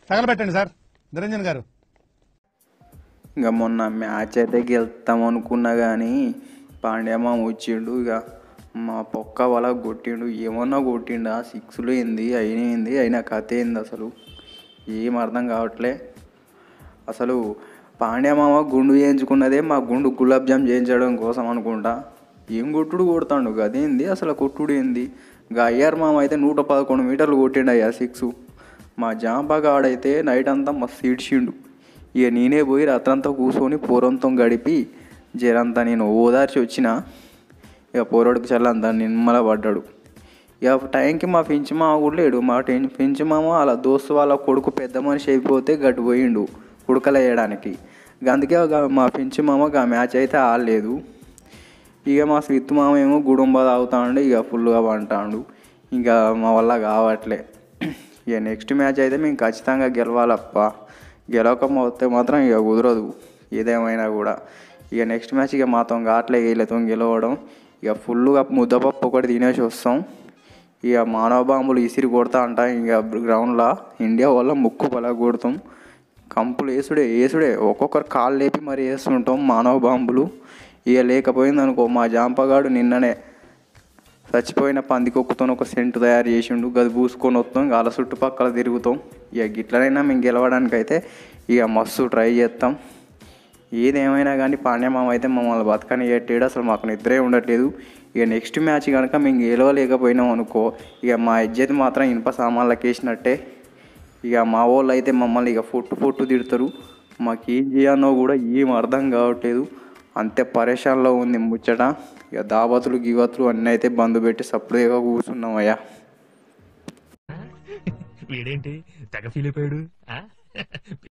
తగలబెట్టండి sir Niranjan గారు ఇక మొన్న మ్యాచ్ అయితే గెలుస్తాం అనుకున్నా కానీ పాండ్యమామ వచ్చిండు ఇక మా పొక్క వాళ్ళ కొట్టిండు ఏమన్నా కొట్టిండా సిక్స్లు ఏంది అయినాయింది అయినా కథ ఏంది అసలు ఏం అర్థం కావట్లే అసలు పాండ్యమామ గుండు చేయించుకున్నదే మా గుండు గులాబ్ జామ్ చేయించడం కోసం అనుకుంటా ఏం కొట్టుడు కొడతాడు గదేంది అసలు కొట్టుడు ఏంది గా అయ్యారు మామ అయితే నూట పదకొండు మీటర్లు కొట్టిండు అయ్యా సిక్స్ మా జాంబాగా ఆడైతే నైట్ అంతా మస్తు ఇడిచిండు ఇక నేనే పోయి రాత్రంతా కూర్చొని పూరంతో గడిపి జరంతా నేను ఓదార్చి వచ్చిన ఇక పోరాడుకు చల్లంతా నిమ్మల పడ్డాడు ఇక టైంకి మా పెంచి మామ కూడా లేడు మా టెన్ పెంచి మామ వాళ్ళ దోస్తు వాళ్ళ కొడుకు పెద్ద మనిషి అయిపోతే గట్టు పోయిండు ఉడకలేయడానికి అందుకే ఒక మా పెంచి మామ ఆ మ్యాచ్ అయితే ఆడలేదు ఇక మా స్విత్ మామ ఏమో గుడుంబ తాగుతాడు ఇక ఫుల్గా పంటాడు ఇంకా మా వల్ల కావట్లే ఇక నెక్స్ట్ మ్యాచ్ అయితే మేము ఖచ్చితంగా గెలవాలప్ప గెలవకపోతే మాత్రం ఇక కుదరదు ఏదేమైనా కూడా ఇక నెక్స్ట్ మ్యాచ్ ఇక మాతో కావట్లే వీళ్ళతో గెలవడం ఇక ఫుల్గా ముద్దపప్పు ఒకటి తినేసి వస్తాం ఇక మానవ బాంబులు ఇసిరి కొడతా అంట ఇక గ్రౌండ్లో ఇండియా వల్ల ముక్కు పలా కొడతాం కంపులు వేసుడే వేసుడే ఒక్కొక్కరు కాళ్ళు లేపి మరి వేస్తుంటాం మానవ బాంబులు ఇక లేకపోయింది అనుకో మా జాంపగాడు నిన్ననే చచ్చిపోయిన పందికొక్కుతో ఒక సెంటు తయారు చేసిండు గది పూసుకొని వస్తాం ఇక అలా చుట్టుపక్కల తిరుగుతాం ఇక గిట్లనైనా మేము గెలవడానికి అయితే ఇక మస్తు ట్రై చేస్తాం ఏదేమైనా కానీ పాండ్యమామ అయితే మమ్మల్ని బతకని ఎట్టాడు అసలు మాకు నిద్రే ఉండట్లేదు ఇక నెక్స్ట్ మ్యాచ్ కనుక మేము గెలవలేకపోయినాం అనుకో ఇక మా ఇజ్జత్ మాత్రం ఇనుప సామాన్లకు వేసినట్టే ఇక మా వాళ్ళు అయితే మమ్మల్ని ఇక ఫుట్టు ఫుట్టు తిడతారు మాకు ఏం చేయాలో కూడా ఏం అర్థం కావట్లేదు అంతే పరేషాన్లో ఉంది ముచ్చట ఇక దావతులు గివతులు అన్నీ అయితే బంద్ పెట్టి సప్పుడుగా కూర్చున్నామయ్యా వీడేంటి తెగ ఫీల్ అయిపోయాడు ఆ?